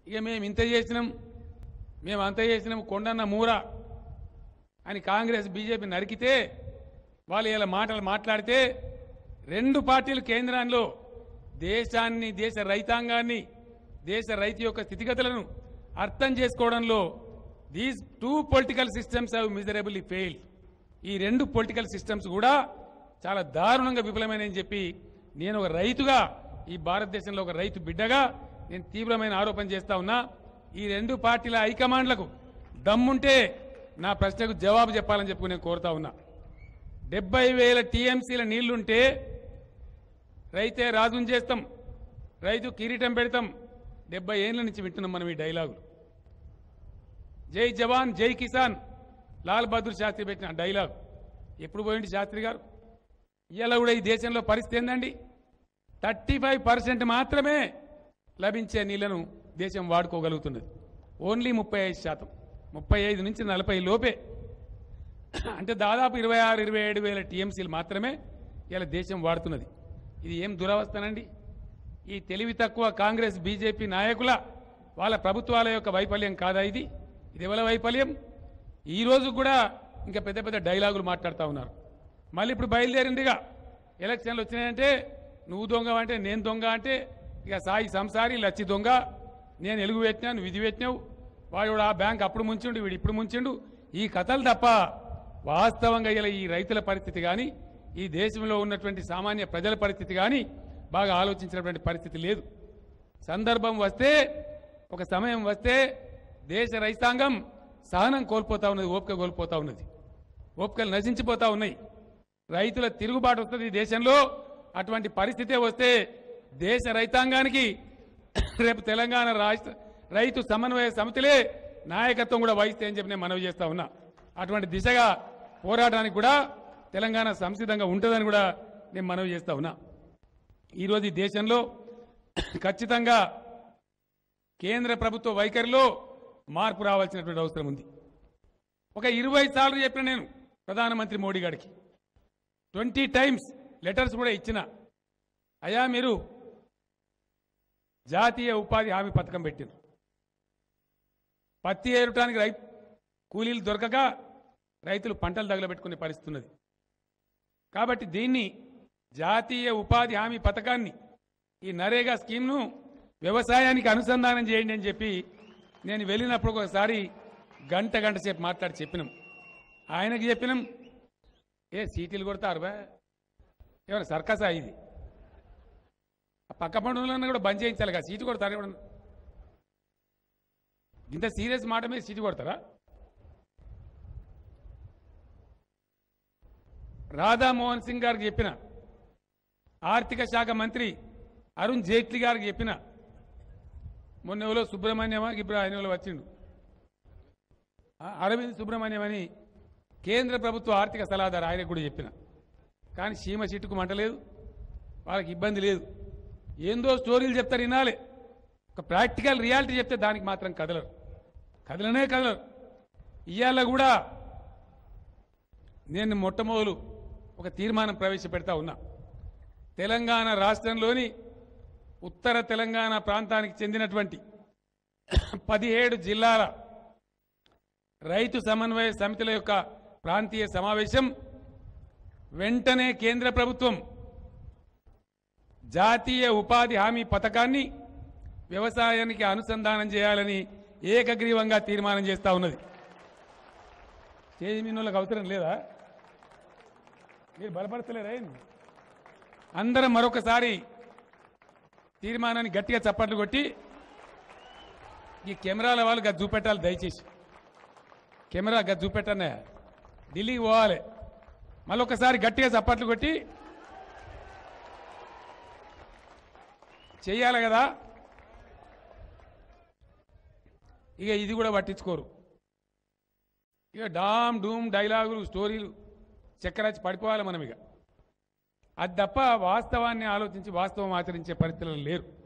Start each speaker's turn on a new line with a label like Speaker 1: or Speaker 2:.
Speaker 1: ఇక మేము ఇంత చేసినాం మేము అంత చేసినాం కొండన్న మూర అని కాంగ్రెస్ బీజేపీ నరికితే వాళ్ళు ఇలా మాటలు మాట్లాడితే రెండు పార్టీలు కేంద్రంలో దేశాన్ని దేశ రైతాంగాన్ని దేశ రైతు యొక్క స్థితిగతులను అర్థం చేసుకోవడంలో these two political systems have miserably fail ఈ రెండు పొలిటికల్ సిస్టమ్స్ కూడా చాలా దారుణంగా విఫలమైనని చెప్పి నేను ఒక రైతుగా ఈ భారతదేశంలో ఒక రైతు బిడ్డగా నేను తీవ్రమైన ఆరోపణ చేస్తా ఉన్నా ఈ రెండు పార్టీల హైకమాండ్లకు దమ్ముంటే నా ప్రశ్నకు జవాబు చెప్పాలని చెప్పి నేను కోరుతా ఉన్నా డెబ్బై వేల టీఎంసీల నీళ్లుంటే రైతే రాజుని చేస్తాం రైతు కిరీటం పెడతాం డెబ్బై ఏళ్ళ నుంచి వింటున్నాం మనం ఈ డైలాగులు జై జవాన్ జై కిసాన్ లాల్ బహదూర్ శాస్త్రి పెట్టిన డైలాగ్ ఎప్పుడు పోయింది శాస్త్రి గారు ఇవాళ కూడా ఈ దేశంలో పరిస్థితి ఏందండి థర్టీ ఫైవ్ పర్సెంట్ మాత్రమే లభించే నీళ్లను దేశం వాడుకోగలుగుతున్నది ఓన్లీ ముప్పై ఐదు శాతం ముప్పై ఐదు నుంచి నలభై లోపే అంటే దాదాపు ఇరవై ఆరు ఇరవై ఏడు వేల టీఎంసీలు మాత్రమే ఇలా దేశం వాడుతున్నది ఇది ఏం దురవస్థనండి ఈ తెలివి తక్కువ కాంగ్రెస్ బీజేపీ నాయకుల వాళ్ళ ప్రభుత్వాల యొక్క వైఫల్యం కాదా ఇది ఇది ఎవరి వైఫల్యం ఈ రోజు కూడా ఇంకా పెద్ద పెద్ద డైలాగులు మాట్లాడుతూ ఉన్నారు మళ్ళీ ఇప్పుడు బయలుదేరిందిగా ఎలక్షన్లు వచ్చినాయంటే నువ్వు దొంగ అంటే నేను దొంగ అంటే ఇక సాయి సంసారి లచ్చి దొంగ నేను ఎలుగు పెట్టినా నువ్వు ఇది పెట్టినావు వాడు కూడా ఆ బ్యాంక్ అప్పుడు ముంచిండు వీడు ఇప్పుడు ముంచిండు ఈ కథలు తప్ప వాస్తవంగా ఇలా ఈ రైతుల పరిస్థితి కానీ ఈ దేశంలో ఉన్నటువంటి సామాన్య ప్రజల పరిస్థితి కానీ బాగా ఆలోచించినటువంటి పరిస్థితి లేదు సందర్భం వస్తే ఒక సమయం వస్తే దేశ రైతాంగం సహనం కోల్పోతా ఉన్నది ఓపిక కోల్పోతా ఉన్నది ఓపికలు నశించిపోతా ఉన్నాయి రైతుల తిరుగుబాటు వస్తుంది ఈ దేశంలో అటువంటి పరిస్థితే వస్తే దేశ రైతాంగానికి రేపు తెలంగాణ రాష్ట్ర రైతు సమన్వయ సమితిలే నాయకత్వం కూడా వహిస్తే అని చెప్పి నేను మనవి చేస్తా ఉన్నా అటువంటి దిశగా పోరాటానికి కూడా తెలంగాణ సంసిద్ధంగా ఉంటుందని కూడా నేను మనవి చేస్తా ఉన్నా ఈరోజు ఈ దేశంలో ఖచ్చితంగా కేంద్ర ప్రభుత్వ వైఖరిలో మార్పు రావాల్సినటువంటి అవసరం ఉంది ఒక ఇరవై సార్లు చెప్పిన నేను ప్రధానమంత్రి మోడీ గారికి ట్వంటీ టైమ్స్ లెటర్స్ కూడా ఇచ్చిన అయ్యా మీరు జాతీయ ఉపాధి హామీ పథకం పెట్టారు పత్తి ఏరటానికి రై కూలీలు దొరకక రైతులు పంటలు తగలబెట్టుకునే పరిస్థితి ఉన్నది కాబట్టి దీన్ని జాతీయ ఉపాధి హామీ పథకాన్ని ఈ నరేగా స్కీమ్ను వ్యవసాయానికి అనుసంధానం చేయండి అని చెప్పి నేను వెళ్ళినప్పుడు ఒకసారి గంట గంట సేపు మాట్లాడి చెప్పినాం ఆయనకి చెప్పినాం ఏ సీటీలు కొడతారు బా ఏమైనా సర్కసా ఇది ఆ పక్క పండుగలన్నా కూడా బంద్ చేయించాలి కదా సీటు కొడతారు ఎవడన్నా ఇంత సీరియస్ మాట మీద సీటు కొడతారా రాధామోహన్ సింగ్ గారికి చెప్పిన ఆర్థిక శాఖ మంత్రి అరుణ్ జైట్లీ గారికి చెప్పిన మొన్న ఎవరో సుబ్రహ్మణ్యమా ఇప్పుడు ఆయన ఎవరో వచ్చిండు ఆ, అరవింద్ సుబ్రహ్మణ్యం అని కేంద్ర ప్రభుత్వ ఆర్థిక సలహాదారు ఆయనకు కూడా చెప్పిన కానీ సీమ చిట్టుకు మంటలేదు వాళ్ళకి ఇబ్బంది లేదు ఏందో స్టోరీలు చెప్తారు వినాలి ఒక ప్రాక్టికల్ రియాలిటీ చెప్తే దానికి మాత్రం కదలరు కదలనే కదలరు ఇవాళ కూడా నేను మొట్టమొదలు ఒక తీర్మానం ప్రవేశపెడతా ఉన్నా తెలంగాణ రాష్ట్రంలోని ఉత్తర తెలంగాణ ప్రాంతానికి చెందినటువంటి పదిహేడు జిల్లాల రైతు సమన్వయ సమితుల యొక్క ప్రాంతీయ సమావేశం వెంటనే కేంద్ర ప్రభుత్వం జాతీయ ఉపాధి హామీ పథకాన్ని వ్యవసాయానికి అనుసంధానం చేయాలని ఏకగ్రీవంగా తీర్మానం చేస్తా ఉన్నది చేయి వాళ్ళకి అవసరం లేదా మీరు బలపడతలేరా ఏంది? అందరం మరొకసారి తీర్మానాన్ని గట్టిగా చప్పట్లు కొట్టి ఈ కెమెరాల వాళ్ళు గది చూపెట్టాలి దయచేసి కెమెరా గది చూపెట్టనే ఢిల్లీకి పోవాలి మళ్ళొకసారి గట్టిగా చప్పట్లు కొట్టి చెయ్యాలి కదా ఇక ఇది కూడా పట్టించుకోరు ఇక డామ్ డూమ్ డైలాగులు స్టోరీలు చక్కరాచి పడిపోవాలి మనం ఇక అది తప్ప వాస్తవాన్ని ఆలోచించి వాస్తవం ఆచరించే పరిస్థితులు లేరు